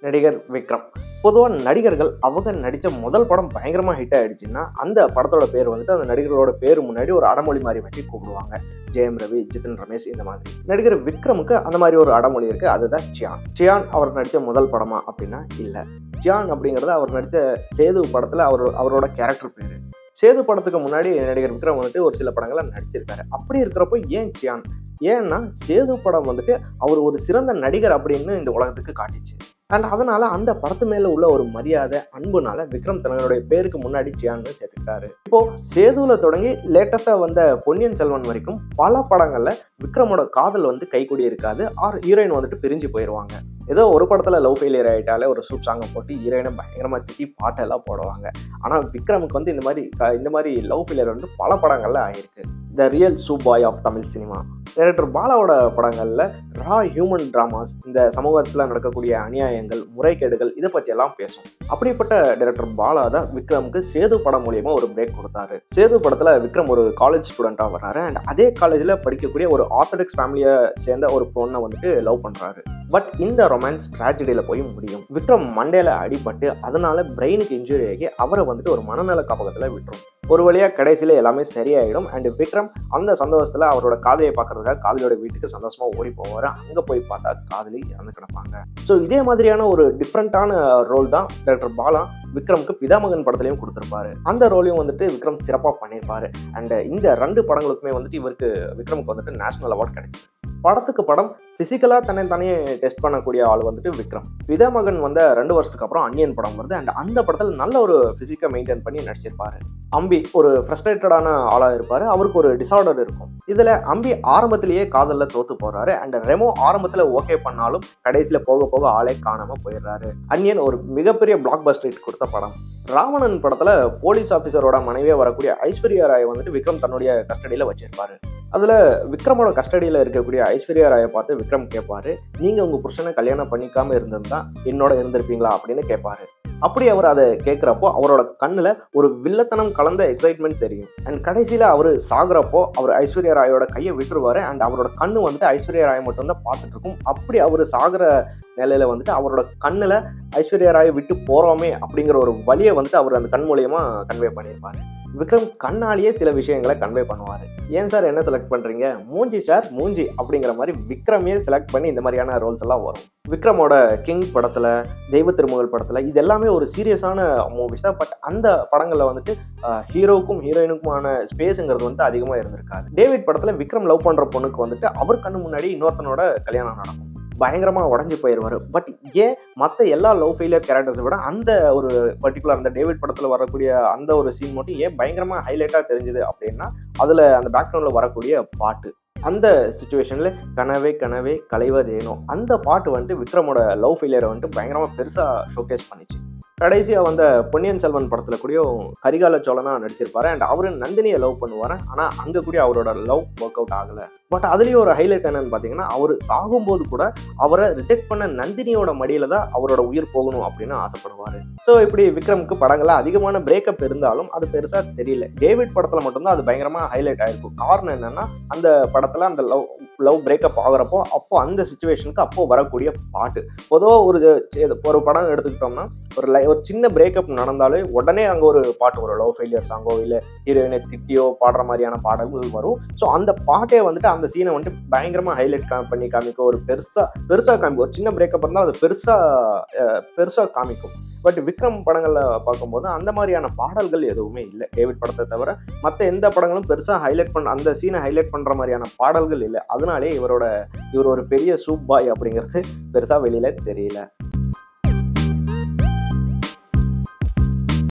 நடிகர் விக்ரம் பொதுவாக நடிகர்கள் அவங்க நடித்த முதல் படம் பயங்கரமாக ஹிட் ஆயிடுச்சுன்னா அந்த படத்தோட பேர் வந்துட்டு அந்த நடிகர்களோட பேர் முன்னாடி ஒரு அடமொழி மாதிரி வச்சு கூப்பிடுவாங்க ஜெயம் ரவி ஜிதன் ரமேஷ் இந்த மாதிரி நடிகர் விக்ரமுக்கு அந்த மாதிரி ஒரு அடமொழி இருக்கு அதுதான் சியான் சியான் அவர் நடித்த முதல் படமா அப்படின்னா இல்லை சியான் அப்படிங்கிறது அவர் நடித்த சேது படத்தில் அவர் அவரோட கேரக்டர் பேர் சேது படத்துக்கு முன்னாடி நடிகர் விக்ரம் வந்துட்டு ஒரு சில படங்களை நடிச்சிருக்காரு அப்படி இருக்கிறப்போ ஏன் சியான் ஏன்னா சேது படம் வந்துட்டு அவர் ஒரு சிறந்த நடிகர் அப்படின்னு இந்த உலகத்துக்கு காட்டிச்சு அண்ட் அதனால அந்த படத்து மேல உள்ள ஒரு மரியாதை அன்புனால விக்ரம் தன்னுடைய பேருக்கு முன்னாடி சியான்னு சேர்த்துக்கிட்டாரு இப்போ சேதுல தொடங்கி லேட்டஸ்டா வந்த பொன்னியின் செல்வன் வரைக்கும் பல படங்கள்ல விக்ரமோட காதல் வந்து கைகூடி இருக்காது ஆர் ஹீரோயின் வந்துட்டு பிரிஞ்சு போயிடுவாங்க ஏதோ ஒரு படத்துல லவ் ஃபெயிலியர் ஆயிட்டாலே ஒரு சூப் சாங்கை போட்டு ஹீரோயினை பயங்கரமா திட்டி பாட்டெல்லாம் போடுவாங்க ஆனா விக்ரமுக்கு வந்து இந்த மாதிரி க- இந்த மாதிரி லவ் ஃபெயிலியர் வந்து பல படங்கள்ல ஆயிருக்கு the real soup boy of Tamil cinema director பாலாவோட படங்கள்ல ரா ஹியூமன் டிராமாஸ் இந்த சமூகத்தில் நடக்கக்கூடிய அநியாயங்கள் முறைகேடுகள் இதை பற்றி எல்லாம் பேசும் அப்படிப்பட்ட டைரக்டர் பாலா தான் விக்ரமுக்கு சேது படம் மூலியமா ஒரு பிரேக் கொடுத்தாரு சேது படத்துல விக்ரம் ஒரு காலேஜ் ஸ்டூடெண்டா வர்றாரு அண்ட் அதே காலேஜ்ல படிக்கக்கூடிய ஒரு ஆர்த்தடாக்ஸ் ஃபேமிலியை சேர்ந்த ஒரு பொண்ணை வந்துட்டு லவ் பண்றாரு பட் இந்த ரொமான்ஸ் ட்ராஜடியில் போய் முடியும் விக்ரம் மண்டையில அடிபட்டு அதனால பிரெயினுக்கு இன்ஜுரி ஆகி அவரை வந்துட்டு ஒரு மனநல காப்பகத்தில் விட்டுரும் ஒரு வழியா கடைசியில எல்லாமே சரியாயிடும் அண்ட் விக்ரம் அந்த சந்தோஷத்துல அவரோட காதலியை பார்க்கறதுக்காக காதலியோட வீட்டுக்கு சந்தோஷமா ஓடி போவாரு அங்க போய் பார்த்தா காதலி இறந்து கிடப்பாங்க ஸோ இதே மாதிரியான ஒரு டிஃப்ரெண்ட்டான ரோல் தான் டாக்டர் பாலா விக்ரமுக்கு பிதாமகன் படத்துலையும் கொடுத்துருப்பாரு அந்த ரோலையும் வந்துட்டு விக்ரம் சிறப்பாக பண்ணியிருப்பாரு அண்ட் இந்த ரெண்டு படங்களுக்குமே வந்துட்டு இவருக்கு விக்ரமுக்கு வந்துட்டு நேஷனல் அவார்ட் கிடைச்சது படத்துக்கு படம் ஃபிசிக்கலாக தன்னை தானே டெஸ்ட் பண்ணக்கூடிய ஆள் வந்துட்டு விக்ரம் பிதாமகன் வந்த ரெண்டு வருஷத்துக்கு அப்புறம் அன்னியன் படம் வருது அண்ட் அந்த படத்தில் நல்ல ஒரு ஃபிசிக்கை மெயின்டைன் பண்ணி நடிச்சிருப்பாரு அம்பி ஒரு ஃப்ரஸ்ட்ரேட்டடான ஆளாக இருப்பார் அவருக்கு ஒரு டிசார்டர் இருக்கும் இதில் அம்பி ஆரம்பத்திலேயே காதலில் தோத்து போறாரு அண்ட் ரெமோ ஆரம்பத்தில் ஓகே பண்ணாலும் கடைசியில் போக போக ஆளே காணாமல் போயிடுறாரு அன்னியன் ஒரு மிகப்பெரிய பிளாக் பஸ்டர் கொடுத்த படம் ராவணன் படத்தில் போலீஸ் ஆஃபீஸரோட மனைவியாக வரக்கூடிய ஐஸ்வர்யா ராய் வந்துட்டு விக்ரம் தன்னுடைய கஸ்டடியில் வச்சிருப்பாரு அதில் விக்ரமோட கஸ்டடியில் இருக்கக்கூடிய ஐஸ்வர்யா ராயை பார்த்து விக்ரம் கேட்பாரு நீங்கள் உங்கள் புருஷனை கல்யாணம் பண்ணிக்காம இருந்திருந்தா என்னோட இருந்திருப்பீங்களா அப்படின்னு கேட்பாரு அப்படி அவர் அதை கேட்குறப்போ அவரோட கண்ணில் ஒரு வில்லத்தனம் கலந்த எக்ஸைட்மெண்ட் தெரியும் அண்ட் கடைசியில் அவர் சாகுறப்போ அவர் ஐஸ்வர்யா ராயோட கையை விட்டுருவாரு அண்ட் அவரோட கண்ணு வந்துட்டு ஐஸ்வர்யா ராய் மட்டும்தான் பார்த்துட்டு இருக்கும் அப்படி அவர் சாகுற நிலையில வந்துட்டு அவரோட கண்ணில் ஐஸ்வர்யா ராயை விட்டு போகிறோமே அப்படிங்கிற ஒரு வழியை வந்துட்டு அவர் அந்த கண் மூலியமா கன்வே பண்ணியிருப்பாரு விக்ரம் கண்ணாலேயே சில விஷயங்களை கன்வே பண்ணுவார் ஏன் சார் என்ன செலக்ட் பண்ணுறீங்க மூஞ்சி சார் மூஞ்சி அப்படிங்கிற மாதிரி விக்ரமே செலக்ட் பண்ணி இந்த மாதிரியான ரோல்ஸ் எல்லாம் வரும் விக்ரமோட கிங் படத்தில் தெய்வ திருமகள் படத்தில் இது எல்லாமே ஒரு சீரியஸான மூவிஸ் தான் பட் அந்த படங்களில் வந்துட்டு ஹீரோவுக்கும் ஹீரோயினுக்குமான ஸ்பேஸுங்கிறது வந்து அதிகமாக இருந்திருக்காது டேவிட் படத்தில் விக்ரம் லவ் பண்ணுற பொண்ணுக்கு வந்துட்டு அவர் கண்ணு முன்னாடி இன்னொருத்தனோட கல்யாணம் நடக்கும் பயங்கரமாக உடஞ்சி போயிடுவார் பட் ஏன் மற்ற எல்லா லவ் ஃபெயிலியர் கேரக்டர்ஸை விட அந்த ஒரு பர்டிகுலர் அந்த டேவிட் படத்தில் வரக்கூடிய அந்த ஒரு சீன் மட்டும் ஏன் பயங்கரமாக ஹைலைட்டாக தெரிஞ்சுது அப்படின்னா அதில் அந்த பேக்ரவுண்டில் வரக்கூடிய பாட்டு அந்த சுச்சுவேஷனில் கனவே கனவே கலைவதேனோ அந்த பாட்டு வந்துட்டு விக்ரமோட லவ் ஃபெயிலியரை வந்துட்டு பயங்கரமாக பெருசாக ஷோகேஸ் பண்ணிச்சு கடைசியாக வந்த பொன்னியின் செல்வன் படத்தில் கூடயும் கரிகால சோழனா நடிச்சிருப்பாரு அண்ட் அவரு நந்தினியை லவ் பண்ணுவார் ஆனால் அங்கே கூட அவரோட லவ் ஒர்க் அவுட் ஆகலை பட் அதுலேயும் ஒரு ஹைலைட் என்னன்னு பார்த்தீங்கன்னா அவர் சாகும்போது கூட அவரை ரிஜெக்ட் பண்ண நந்தினியோட மடியில தான் அவரோட உயிர் போகணும் அப்படின்னு ஆசைப்படுவார் ஸோ இப்படி விக்ரமுக்கு படங்கள்ல அதிகமான பிரேக்கப் இருந்தாலும் அது பெருசாக தெரியல டேவிட் படத்தில் மட்டும்தான் அது பயங்கரமாக ஹைலைட் ஆயிருக்கும் காரணம் என்னன்னா அந்த படத்தில் அந்த லவ் லவ் பிரேக்கப் ஆகுறப்போ அப்போ அந்த சுச்சுவேஷனுக்கு அப்போ வரக்கூடிய பாட்டு பொதுவாக ஒரு இது- ஒரு படம் எடுத்துக்கிட்டோம்னா ஒரு லை ஒரு சின்ன பிரேக்கப் நடந்தாலே உடனே அங்கே ஒரு பாட்டு வரும் லவ் ஃபெயிலியர் சாங்கோ இல்லை ஹீரோயினை திட்டியோ பாடுற மாதிரியான பாடல்கள் வரும் ஸோ அந்த பாட்டே வந்துட்டு அந்த சீனை வந்துட்டு பயங்கரமாக ஹைலைட் கா பண்ணி காமிக்கும் ஒரு பெருசாக பெருசாக காமிக்கும் ஒரு சின்ன பிரேக்கப் இருந்தால் அது பெருசாக பெருசாக காமிக்கும் பட் விக்ரம் படங்களில் பார்க்கும்போது அந்த மாதிரியான பாடல்கள் எதுவுமே இல்லை டேவிட் படத்தை தவிர மற்ற எந்த படங்களும் பெருசாக ஹைலைட் பண்ண அந்த சீனை ஹைலைட் பண்ணுற மாதிரியான பாடல்கள் இல்லை அதனாலே இவரோட இவர் ஒரு பெரிய சூப் பாய் அப்படிங்கிறது பெருசாக வெளியில் தெரியல